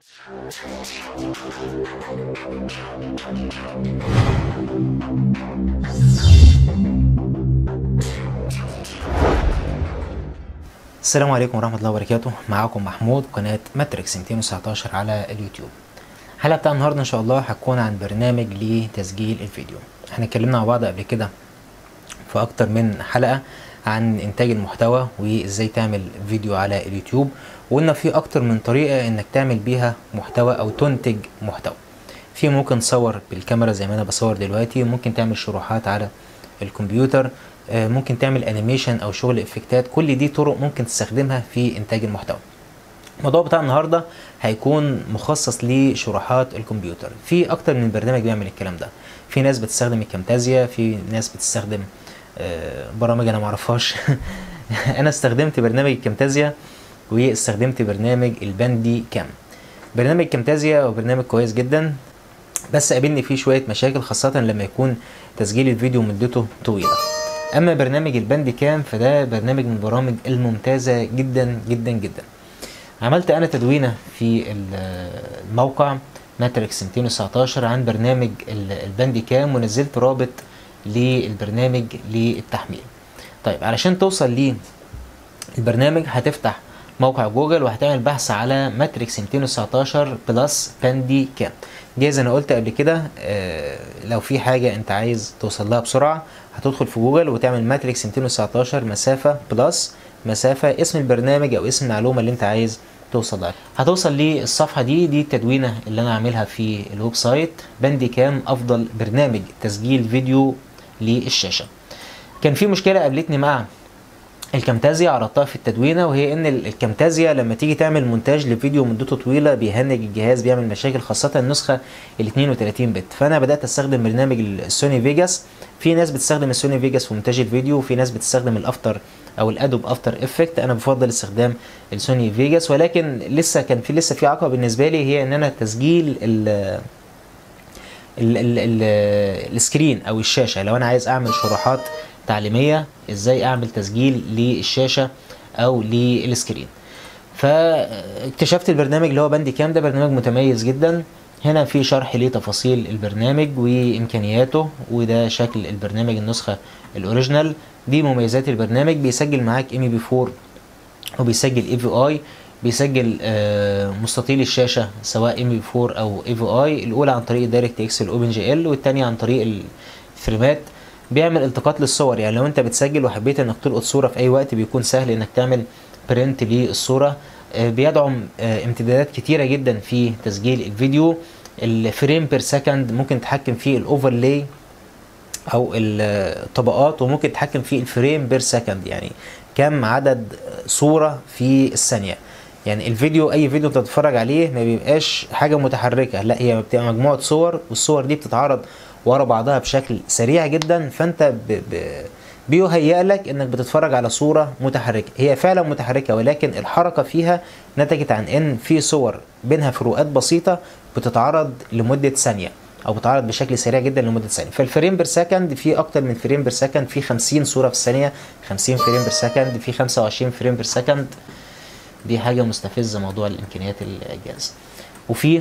السلام عليكم ورحمة الله وبركاته معاكم محمود قناة ماتريكس 219 على اليوتيوب الحلقة بتاع النهاردة ان شاء الله هتكون عن برنامج لتسجيل الفيديو احنا اتكلمنا مع بعض قبل كده في اكتر من حلقة عن انتاج المحتوى وازاي تعمل فيديو على اليوتيوب وقلنا في اكتر من طريقة انك تعمل بيها محتوى او تنتج محتوى في ممكن تصور بالكاميرا زي ما انا بصور دلوقتي ممكن تعمل شروحات على الكمبيوتر آه، ممكن تعمل انيميشن او شغل افكتات كل دي طرق ممكن تستخدمها في انتاج المحتوى الموضوع بتاع النهارده هيكون مخصص لشروحات الكمبيوتر في اكتر من برنامج بيعمل الكلام ده في ناس بتستخدم الكامتازيا في ناس بتستخدم آه، برامج انا معرفهاش انا استخدمت برنامج الكامتازيا واستخدمت برنامج الباندي كام برنامج كامتازيا هو برنامج كويس جدا بس قابلني فيه شويه مشاكل خاصه لما يكون تسجيل الفيديو مدته طويله اما برنامج الباندي كام فده برنامج من البرامج الممتازه جدا جدا جدا عملت انا تدوينه في ال- الموقع ماتريكس 219 عن برنامج ال- الباندي كام ونزلت رابط للبرنامج للتحميل طيب علشان توصل ليه البرنامج هتفتح موقع جوجل وهتعمل بحث على ماتريكس 219 بلس باندي كام دي زي انا قلت قبل كده آه، لو في حاجه انت عايز توصل لها بسرعه هتدخل في جوجل وتعمل ماتريكس 219 مسافه بلس مسافه اسم البرنامج او اسم المعلومه اللي انت عايز توصل لها هتوصل للصفحه دي دي التدوينه اللي انا عاملها في الويب سايت باندي كام افضل برنامج تسجيل فيديو للشاشه كان في مشكله قابلتني مع الكامتازيا عرضتها في التدوينه وهي ان ال- الكامتازيا لما تيجي تعمل مونتاج لفيديو مدته طويله بيهنج الجهاز بيعمل مشاكل خاصه النسخه ال 32 بت فانا بدات استخدم برنامج السوني فيجاس في ناس بتستخدم السوني فيجاس في مونتاج الفيديو وفي ناس بتستخدم الافتر او الادوب افتر افكت انا بفضل استخدام السوني فيجاس ولكن لسه كان في لسه في عقبه بالنسبه لي هي ان انا تسجيل ال ال ال ال السكرين او الشاشه لو انا عايز اعمل شروحات تعليميه ازاي اعمل تسجيل للشاشه او للسكرين فاكتشفت البرنامج اللي هو باندي كام ده برنامج متميز جدا هنا في شرح لتفاصيل البرنامج وامكانياته وده شكل البرنامج النسخه الاوريجينال دي مميزات البرنامج بيسجل معاك ام بي 4 وبيسجل اي في اي بيسجل آه، مستطيل الشاشه سواء ام بي 4 او اي في اي الاولى عن طريق دايركت اكس الاوبن جي ال والثانيه عن طريق الفريمات بيعمل التقاط للصور يعني لو انت بتسجل وحبيت انك تلقط صوره في اي وقت بيكون سهل انك تعمل برنت للصوره آه، بيدعم آه، امتدادات كتيره جدا في تسجيل الفيديو الفريم بير سكند ممكن تتحكم فيه الاوفرلاي او الطبقات وممكن تتحكم في الفريم بير سكند يعني كم عدد صورة في الثانية يعني الفيديو اي فيديو انت بتتفرج عليه ما بيبقاش حاجة متحركة لا هي بتبقى مجموعة صور والصور دي بتتعرض ورا بعضها بشكل سريع جدا فانت ب... ب... بيهيأ لك انك بتتفرج على صورة متحركة هي فعلا متحركة ولكن الحركة فيها نتجت عن ان في صور بينها فروقات بسيطة بتتعرض لمدة ثانية او بتعرض بشكل سريع جدا لمده ثانيه فالفريم بير سكند في اكتر من فريم بير سكند في 50 صوره في الثانيه 50 فريم بير سكند في 25 فريم بير سكند دي حاجه مستفزه موضوع الامكانيات الجهاز وفي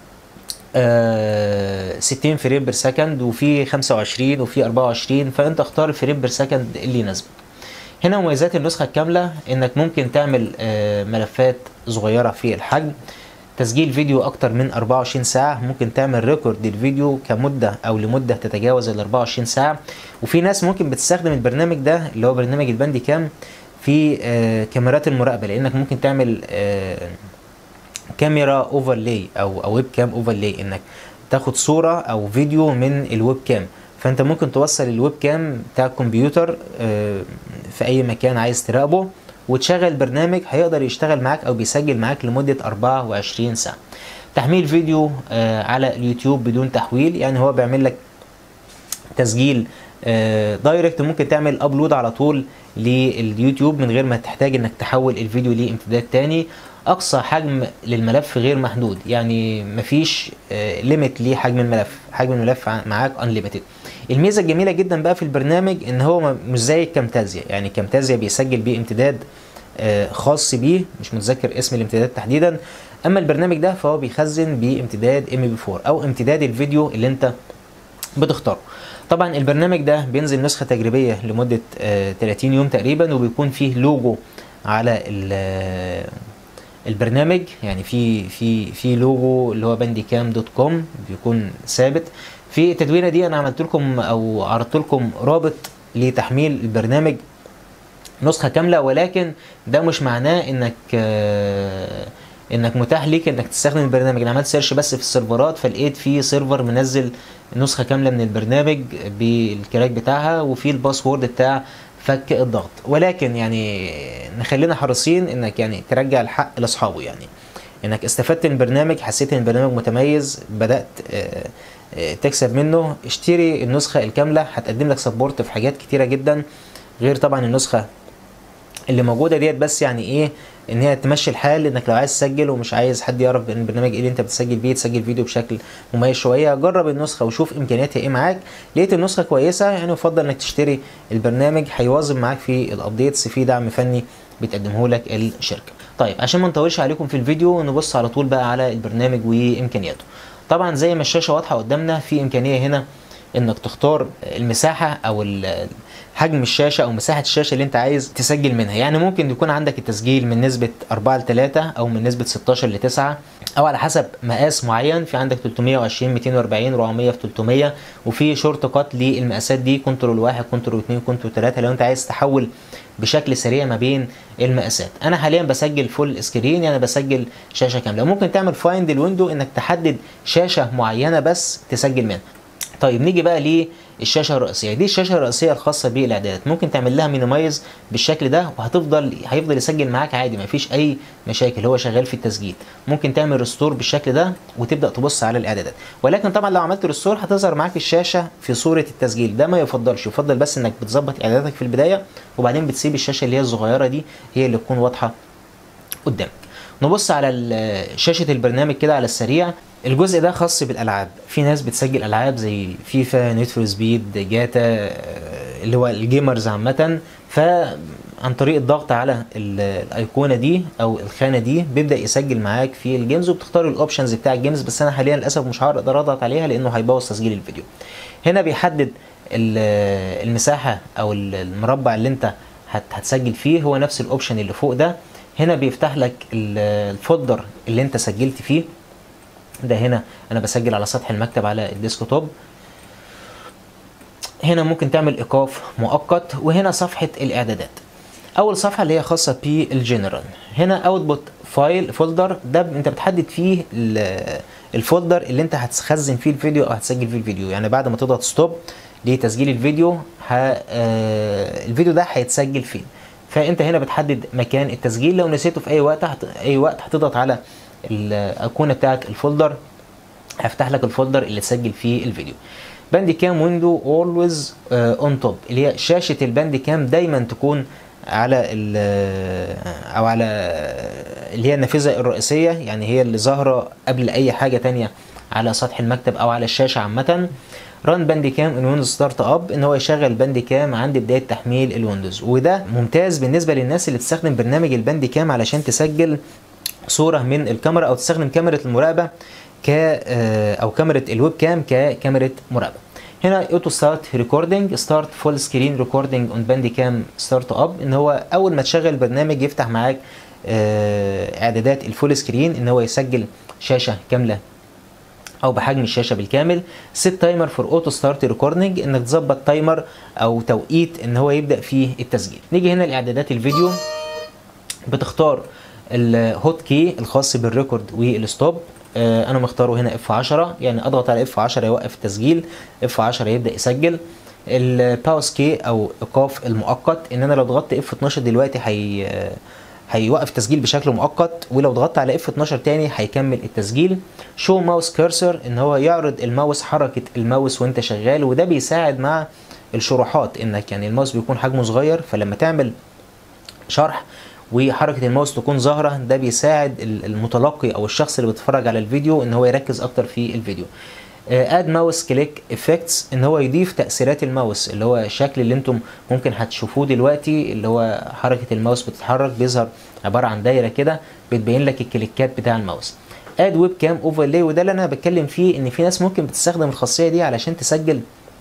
آه 60 فريم بير سكند وفي 25 وفي 24 فانت اختار الفريم بير سكند اللي يناسبك هنا مميزات النسخه الكامله انك ممكن تعمل آه ملفات صغيره في الحجم تسجيل فيديو اكتر من 24 ساعة ممكن تعمل ريكورد الفيديو كمدة او لمدة تتجاوز ال 24 ساعة وفي ناس ممكن بتستخدم البرنامج ده اللي هو برنامج الباندي كام في آه كاميرات المراقبة لانك ممكن تعمل آه كاميرا اوفرلاي او او ويب كام اوفرلاي انك تاخد صورة او فيديو من الويب كام فانت ممكن توصل الويب كام بتاع الكمبيوتر آه في اي مكان عايز تراقبه وتشغل برنامج هيقدر يشتغل معاك او بيسجل معاك لمدة 24 ساعة تحميل فيديو آه على اليوتيوب بدون تحويل يعني هو بيعمل لك تسجيل آه دايركت ممكن تعمل ابلود على طول لليوتيوب من غير ما تحتاج انك تحول الفيديو لامتداد تاني اقصى حجم للملف غير محدود يعني مفيش آه ليميت لحجم الملف حجم الملف معاك انليميتد الميزه الجميله جدا بقى في البرنامج ان هو مش زي الكامتازيا يعني الكامتازيا بيسجل بامتداد آه، خاص بيه مش متذكر اسم الامتداد تحديدا اما البرنامج ده فهو بيخزن بامتداد ام بي 4 او امتداد الفيديو اللي انت بتختاره طبعا البرنامج ده بينزل نسخه تجريبيه لمده آه، 30 يوم تقريبا وبيكون فيه لوجو على ال- البرنامج يعني في في في لوجو اللي هو باندي كام دوت كوم بيكون ثابت في التدوينه دي انا عملت لكم او عرضت لكم رابط لتحميل البرنامج نسخه كامله ولكن ده مش معناه انك آه، انك متاح ليك انك تستخدم البرنامج انا عملت سيرش بس في السيرفرات فلقيت في سيرفر منزل نسخه كامله من البرنامج بالكراك بتاعها وفي الباسورد بتاع فك الضغط ولكن يعني نخلينا حريصين انك يعني ترجع الحق لاصحابه يعني انك استفدت من البرنامج حسيت ان البرنامج متميز بدات آه، آه، تكسب منه اشتري النسخه الكامله هتقدم لك سبورت في حاجات كتيره جدا غير طبعا النسخه اللي موجوده ديت بس يعني ايه ان هي تمشي الحال انك لو عايز تسجل ومش عايز حد يعرف ان البرنامج ايه اللي انت بتسجل بيه تسجل فيديو بشكل مميز شويه جرب النسخه وشوف امكانياتها ايه معاك لقيت النسخه كويسه يعني يفضل انك تشتري البرنامج هيواظب معاك في الابديتس في دعم فني بتقدمه لك الشركه طيب عشان ما نطولش عليكم في الفيديو نبص على طول بقى على البرنامج وامكانياته طبعا زي ما الشاشه واضحه قدامنا في امكانيه هنا انك تختار المساحه او ال- حجم الشاشه او مساحه الشاشه اللي انت عايز تسجل منها يعني ممكن يكون عندك التسجيل من نسبه 4 ل 3 او من نسبه 16 ل 9 او على حسب مقاس معين في عندك 320 240 400 في 300 وفي شورت كات للمقاسات دي كنترول 1 كنترول 2 كنترول 3 لو انت عايز تحول بشكل سريع ما بين المقاسات انا حاليا بسجل فول سكرين يعني بسجل شاشه كامله ممكن تعمل فايند الويندو انك تحدد شاشه معينه بس تسجل منها طيب نيجي بقى للشاشه الرئيسيه دي الشاشه الرئيسيه الخاصه بالاعدادات ممكن تعمل لها مينيمايز بالشكل ده وهتفضل هيفضل يسجل معاك عادي ما فيش اي مشاكل هو شغال في التسجيل ممكن تعمل ريستور بالشكل ده وتبدا تبص على الاعدادات ولكن طبعا لو عملت ريستور هتظهر معاك الشاشه في صوره التسجيل ده ما يفضلش يفضل بس انك بتظبط اعداداتك في البدايه وبعدين بتسيب الشاشه اللي هي الصغيره دي هي اللي تكون واضحه قدامك نبص على ال- شاشة البرنامج كده على السريع الجزء ده خاص بالالعاب في ناس بتسجل العاب زي فيفا نيد فور سبيد جاتا آه، اللي هو الجيمرز عامه فعن طريق الضغط على ال- الايقونه دي او الخانه دي بيبدا يسجل معاك في الجيمز وبتختار الاوبشنز بتاع الجيمز بس انا حاليا للاسف مش هقدر اضغط عليها لانه هيبوظ تسجيل الفيديو هنا بيحدد ال- المساحه او ال- المربع اللي انت هت- هتسجل فيه هو نفس الاوبشن اللي فوق ده هنا بيفتح لك ال- الفولدر اللي انت سجلت فيه ده هنا انا بسجل على سطح المكتب على الديسكتوب هنا ممكن تعمل ايقاف مؤقت وهنا صفحه الاعدادات اول صفحه اللي هي خاصه بالجنرال هنا اوتبوت فايل فولدر ده ب- انت بتحدد فيه ال- الفولدر اللي انت هتخزن فيه الفيديو او هتسجل فيه الفيديو يعني بعد ما تضغط ستوب لتسجيل الفيديو ه... آه، الفيديو ده هيتسجل فين فانت هنا بتحدد مكان التسجيل لو نسيته في اي وقت هت... اي وقت هتضغط على الايقونه بتاعت الفولدر هيفتح لك الفولدر اللي تسجل فيه الفيديو باندي كام ويندو اولويز اون توب اللي هي شاشه الباندي كام دايما تكون على ال او على اللي هي النافذه الرئيسيه يعني هي اللي ظاهره قبل اي حاجه تانية على سطح المكتب او على الشاشه عامه ران باندي كام ان ويندوز ستارت اب ان هو يشغل باندي كام عند بدايه تحميل الويندوز وده ممتاز بالنسبه للناس اللي بتستخدم برنامج الباندي كام علشان تسجل صوره من الكاميرا او تستخدم كاميرا المراقبه ك آه، او كاميرا الويب كام ككاميرا مراقبه هنا اوتو ستارت ريكوردنج ستارت فول سكرين ريكوردنج اون باندي كام ستارت اب ان هو اول ما تشغل البرنامج يفتح معاك آه، اعدادات الفول سكرين ان هو يسجل شاشه كامله او بحجم الشاشه بالكامل سيت تايمر فور اوتو ستارت ريكوردنج انك تظبط تايمر او توقيت ان هو يبدا فيه التسجيل نيجي هنا لاعدادات الفيديو بتختار الهوت كي الخاص بالريكورد والستوب آه، انا مختاره هنا اف 10 يعني اضغط على اف 10 يوقف التسجيل اف 10 يبدا يسجل الباوس كي او ايقاف المؤقت ان انا لو ضغطت اف 12 دلوقتي هي هيوقف التسجيل بشكل مؤقت ولو ضغطت على اف 12 تاني هيكمل التسجيل شو ماوس كيرسر ان هو يعرض الماوس حركه الماوس وانت شغال وده بيساعد مع الشروحات انك يعني الماوس بيكون حجمه صغير فلما تعمل شرح وحركه الماوس تكون ظاهره ده بيساعد ال- المتلقي او الشخص اللي بيتفرج على الفيديو ان هو يركز اكتر في الفيديو اد ماوس كليك افكتس ان هو يضيف تاثيرات الماوس اللي هو الشكل اللي انتم ممكن هتشوفوه دلوقتي اللي هو حركه الماوس بتتحرك بيظهر عباره عن دايره كده بتبين لك الكليكات بتاع الماوس اد ويب كام اوفرلاي وده اللي انا بتكلم فيه ان في ناس ممكن بتستخدم الخاصيه دي علشان تسجل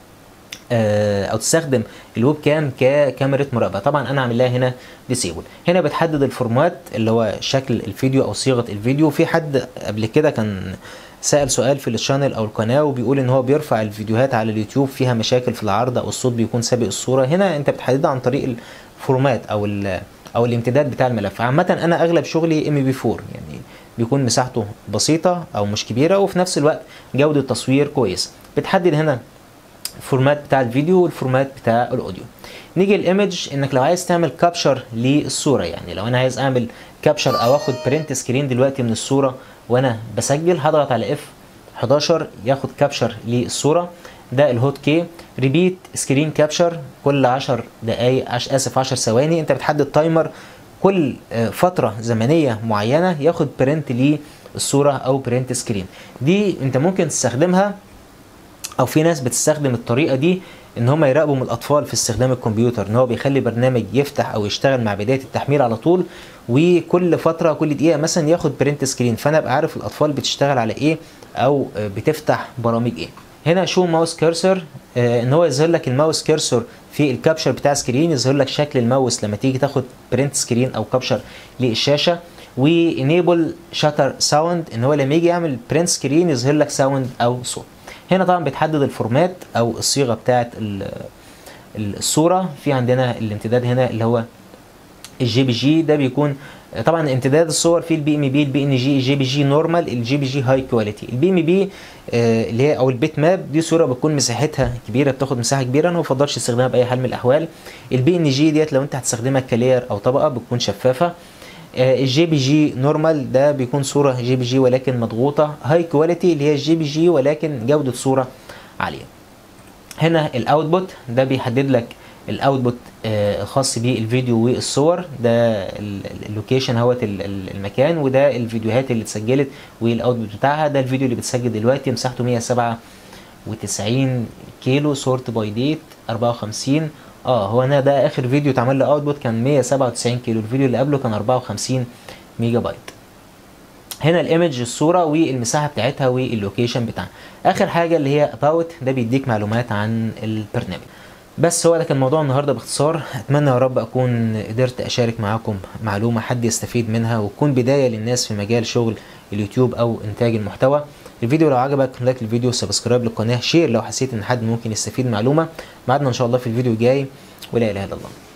او تستخدم الويب كام ككاميرا مراقبه طبعا انا عامل لها هنا ديسيبل هنا بتحدد الفورمات اللي هو شكل الفيديو او صيغه الفيديو في حد قبل كده كان سأل سؤال في الشانل او القناه وبيقول ان هو بيرفع الفيديوهات على اليوتيوب فيها مشاكل في العرض او الصوت بيكون سابق الصوره هنا انت بتحددها عن طريق الفورمات او او الامتداد بتاع الملف عامه انا اغلب شغلي ام بي 4 يعني بيكون مساحته بسيطه او مش كبيره وفي نفس الوقت جوده التصوير كويس بتحدد هنا الفورمات بتاع الفيديو والفورمات بتاع الاوديو نيجي الايمج انك لو عايز تعمل كابشر للصوره يعني لو انا عايز اعمل كابشر او اخد برنت سكرين دلوقتي من الصوره وانا بسجل هضغط على اف 11 ياخد كابشر للصوره ده الهوت كي ريبيت سكرين كابشر كل 10 دقائق عش اسف 10 ثواني انت بتحدد تايمر كل فتره زمنيه معينه ياخد برنت للصوره او برنت سكرين دي انت ممكن تستخدمها او في ناس بتستخدم الطريقه دي ان هم يراقبوا من الاطفال في استخدام الكمبيوتر ان هو بيخلي برنامج يفتح او يشتغل مع بدايه التحميل على طول وكل فتره كل دقيقه مثلا ياخد برنت سكرين فانا ابقى عارف الاطفال بتشتغل على ايه او بتفتح برامج ايه هنا شو ماوس كيرسر آه ان هو يظهر لك الماوس كيرسر في الكابشر بتاع سكرين يظهر لك شكل الماوس لما تيجي تاخد برنت سكرين او كابشر للشاشه وانيبل شاتر ساوند ان هو لما يجي يعمل برنت سكرين يظهر لك ساوند او صوت هنا طبعا بتحدد الفورمات او الصيغه بتاعه الصوره في عندنا الامتداد هنا اللي هو الجي بي جي ده بيكون طبعا امتداد الصور في البي ام بي البي ان جي الجي بي جي نورمال الجي بي جي هاي كواليتي البي ام بي اللي هي او البيت ماب دي صوره بتكون مساحتها كبيره بتاخد مساحه كبيره انا ما بفضلش استخدامها باي حال من الاحوال البي ان جي ديت لو انت هتستخدمها كلاير او طبقه بتكون شفافه الجي بي جي نورمال ده بيكون صوره جي بي جي ولكن مضغوطه هاي كواليتي اللي هي الجي بي جي ولكن جوده صوره عاليه هنا الاوتبوت ده بيحدد لك الاوتبوت الخاص بالفيديو والصور ده اللوكيشن اهوت المكان وده الفيديوهات اللي اتسجلت والاوتبوت بتاعها ده الفيديو اللي بتسجل دلوقتي مساحته 197 كيلو سورت باي ديت 54 اه هو انا ده اخر فيديو اتعمل له اوتبوت كان 197 كيلو الفيديو اللي قبله كان 54 ميجا بايت هنا الايمج الصوره والمساحه بتاعتها واللوكيشن بتاعها اخر حاجه اللي هي اباوت ده بيديك معلومات عن البرنامج بس هو ده كان موضوع النهارده باختصار اتمنى يا رب اكون قدرت اشارك معاكم معلومه حد يستفيد منها وتكون بدايه للناس في مجال شغل اليوتيوب او انتاج المحتوى الفيديو لو عجبك لايك الفيديو سبسكرايب للقناه شير لو حسيت ان حد ممكن يستفيد معلومه معادنا ان شاء الله في الفيديو الجاي ولا اله الا الله